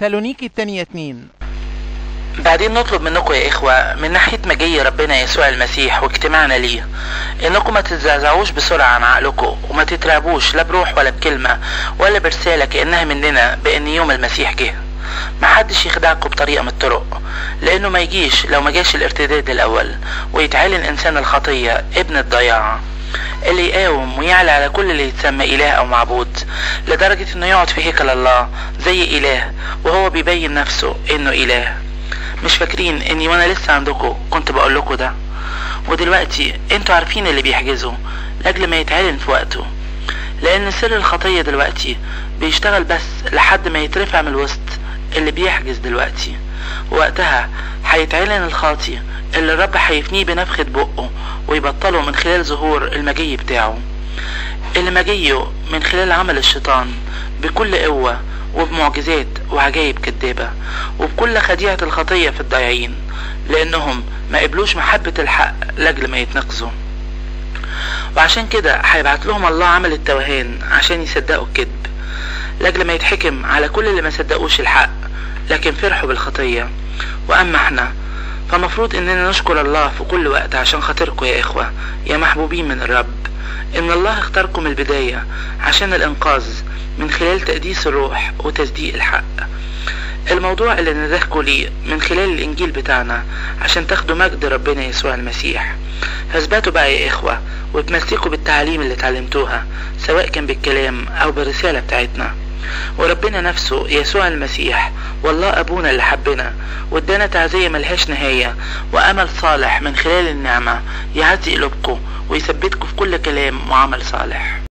تسالونيكي التانية اتنين بعدين نطلب منكم يا إخوة من ناحية مجيء ربنا يسوع المسيح واجتماعنا ليه إنكم ما تتزعزعوش بسرعة عن عقلكم وما تترعبوش لا بروح ولا بكلمة ولا برسالة كأنها مننا بأن يوم المسيح جه محدش يخدعكم بطريقة من الطرق لأنه ما يجيش لو ما جاش الارتداد الأول ويتعلن إنسان الخطية ابن الضياع اللي يقاوم ويعلى على كل اللي يتسمى إله أو معبود لدرجة إنه يقعد في هيكل الله زي إله وهو بيبين نفسه إنه إله مش فاكرين اني وانا لسه عندكم كنت بقول لكم ده ودلوقتي انتوا عارفين اللي بيحجزه لاجل ما يتعلن في وقته لان سر الخطيه دلوقتي بيشتغل بس لحد ما يترفع من الوسط اللي بيحجز دلوقتي وقتها هيتعلن الخاطي اللي الرب هيفنيه بنفخة بقه ويبطله من خلال ظهور المجي بتاعه اللي مجيه من خلال عمل الشيطان بكل قوة وبمعجزات وعجائب كدابة وبكل خديعة الخطية في الضايعين لأنهم ما قبلوش محبة الحق لأجل ما يتنقذوا وعشان كده هيبعت لهم الله عمل التوهان عشان يصدقوا الكذب لأجل ما يتحكم على كل اللي ما صدقوش الحق لكن فرحوا بالخطية وأما احنا فمفروض اننا نشكر الله في كل وقت عشان خاطركم يا اخوة يا محبوبين من الرب ان الله اختاركم البداية عشان الانقاذ من خلال تقديس الروح وتصديق الحق الموضوع اللي ندهكوا ليه من خلال الانجيل بتاعنا عشان تاخدوا مجد ربنا يسوع المسيح فاثبتوا بقى يا اخوة وتمسكوا بالتعليم اللي اتعلمتوها سواء كان بالكلام او بالرسالة بتاعتنا وربنا نفسه يسوع المسيح والله ابونا اللي حبنا وادانا تعزية ملهاش نهاية وامل صالح من خلال النعمة يعزي قلوبكم ويثبتكم في كل كلام وعمل صالح